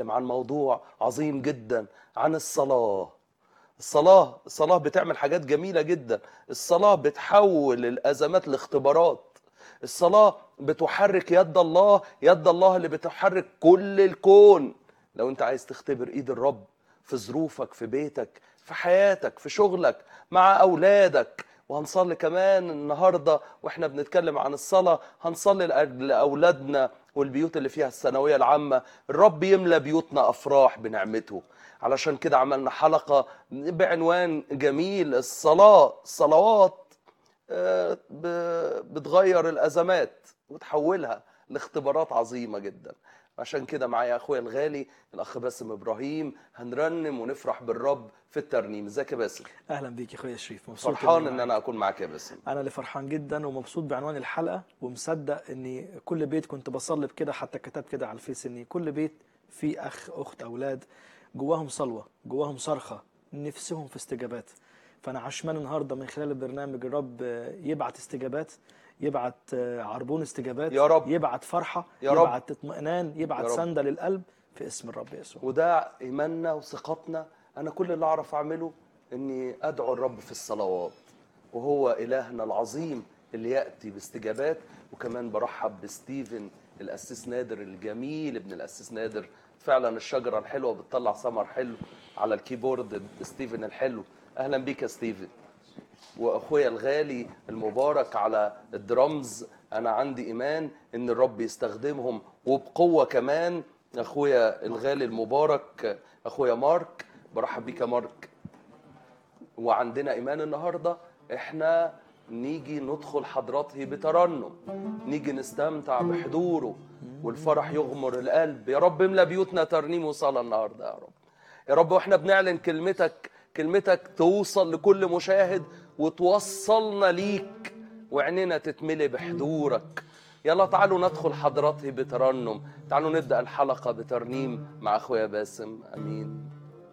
هنتكلم عن موضوع عظيم جدا عن الصلاة الصلاة الصلاة بتعمل حاجات جميلة جدا الصلاة بتحول الأزمات لاختبارات الصلاة بتحرك يد الله يد الله اللي بتحرك كل الكون لو انت عايز تختبر ايد الرب في ظروفك في بيتك في حياتك في شغلك مع أولادك وهنصلي كمان النهاردة واحنا بنتكلم عن الصلاة هنصلي لأجل أولادنا والبيوت اللي فيها الثانوية العامة الرب يملى بيوتنا أفراح بنعمته علشان كده عملنا حلقة بعنوان جميل الصلاة الصلوات آه، ب- بتغير الأزمات وتحولها لاختبارات عظيمة جدا عشان كده معايا أخويا الغالي الأخ باسم إبراهيم هنرنم ونفرح بالرب في الترنيم ازيك يا باسم اهلا بيك يا اخويا شريف مبسوط فرحان إني ان معاك. انا اكون معاك يا باسم انا اللي فرحان جدا ومبسوط بعنوان الحلقه ومصدق اني كل بيت كنت بصلي بكده حتى كتبت كده على الفيس اني كل بيت فيه اخ اخت اولاد جواهم صلوه جواهم صرخه نفسهم في استجابات فانا عشمان النهارده من خلال البرنامج الرب يبعت استجابات يبعت عربون استجابات يا رب. يبعت فرحه يا رب. يبعت اطمئنان يبعت يا رب. سنده للقلب في اسم الرب يسوع وده ايماننا وثقتنا انا كل اللي اعرف اعمله اني ادعو الرب في الصلوات وهو الهنا العظيم اللي ياتي باستجابات وكمان برحب بستيفن الاسيس نادر الجميل ابن الاسيس نادر فعلا الشجره الحلوه بتطلع ثمر حلو على الكيبورد ستيفن الحلو اهلا بيك يا ستيفن واخويا الغالي المبارك على الدرامز انا عندي ايمان ان الرب يستخدمهم وبقوه كمان اخويا الغالي المبارك اخويا مارك برحب بيك يا مارك وعندنا ايمان النهارده احنا نيجي ندخل حضراته بترنم نيجي نستمتع بحضوره والفرح يغمر القلب يا رب املى بيوتنا ترنيم وصلاه النهارده يا رب يا رب واحنا بنعلن كلمتك كلمتك توصل لكل مشاهد وتوصلنا ليك وعيننا تتملي بحضورك يلا تعالوا ندخل حضراته بترنم تعالوا نبدأ الحلقة بترنيم مع أخويا باسم أمين